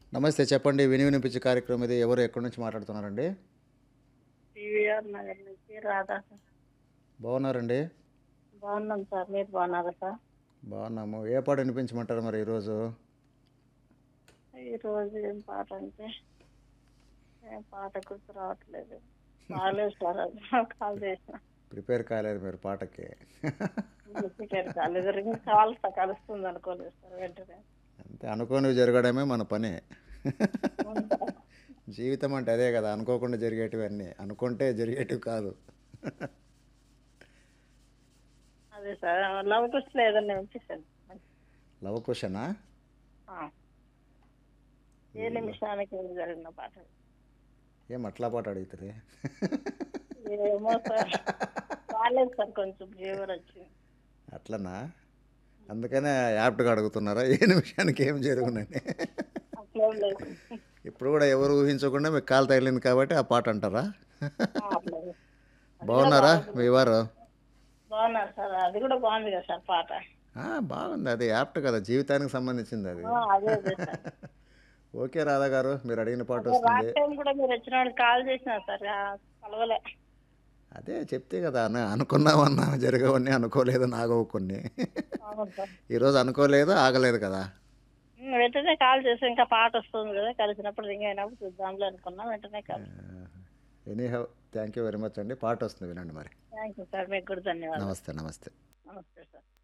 నమస్తే చెప్పండి విని వినిపించే కార్యక్రమం ఇది ఎవరు ఎక్కడి నుంచి మాట్లాడుతున్నారండి టీవీఆర్ నగర్ నుంచి రాధా సార్ బాగున్నారండి బాగున్నాం సార్ మీరు బాగున్నారా సార్ బాగున్నాము ఏ పాట వినిపించమంటారు మరి ఈరోజు ఈరోజు ఏం పాట అంటే ఏం పాట గుర్తు రావట్లేదు బాగాలేదు సార్ అది కాల్ చేసిన ప్రిపేర్ కాలేదు మీరు పాటకి టికెట్ కాలేదు రింగ్ కాల్ కలుస్తుంది అనుకోలేదు సార్ వెంటనే అంతే అనుకోనివి జరగడమే మన పని జీవితం అంటే అదే కదా అనుకోకుండా జరిగేటివి అన్నీ అనుకుంటే జరిగేటివి కాదు అదే సార్ లవ్ క్వశ్చన్ ఏదన్నా వినిపిస్తుంది లవ్ క్వశ్చనా ఆ. ఏ నిమిషానికి ఏం జరిగిన పాట ఏం అట్లా పాట అడుగుతుంది ఏమో సార్ బాగాలేదు సార్ కొంచెం ఫీవర్ వచ్చింది అట్లనా అందుకనే యాప్ట్గా అడుగుతున్నారా ఏ నిమిషానికి ఏం జరుగునని అట్లేం లేదు ఇప్పుడు కూడా ఎవరు ఊహించకుండా మీకు కాలు తగిలింది కాబట్టి ఆ పాట అంటారా ఆ, అట్లేదు బాగున్నారా మీ వారు బాగున్నారు సార్ అది కూడా బాగుంది కదా సార్ పాట ఆ, బాగుంది అది యాప్ట్ కదా జీవితానికి సంబంధించింది అది ఆ, అదే అదే సార్ ఓకే రాధా గారు మీరు అడిగిన పాట లాస్ట్ వస్తుంది టైం కూడా మీరు వచ్చిన వాళ్ళకి కాల్ చేసిన సార్ ఆ, కలవలే అదే చెప్తే కదా అను అనుకున్నామన్నా జరగవన్నీ అనుకోలేదు నాగవు కొన్ని అవును సార్ ఈరోజు అనుకోలేదు ఆగలేదు కదా ఉమ్, వెంటనే కాల్ చేసి ఇంకా పాట వస్తుంది కదా కలిసినప్పుడు రింగ్ అయినప్పుడు చూద్దాంలే అనుకున్నా వెంటనే call any how thank you very much అండి పాట వస్తుంది వినండి మరి థ్యాంక్ యూ సార్ మీకు కూడా ధన్యవాదాలు నమస్తే నమస్తే నమస్తే సార్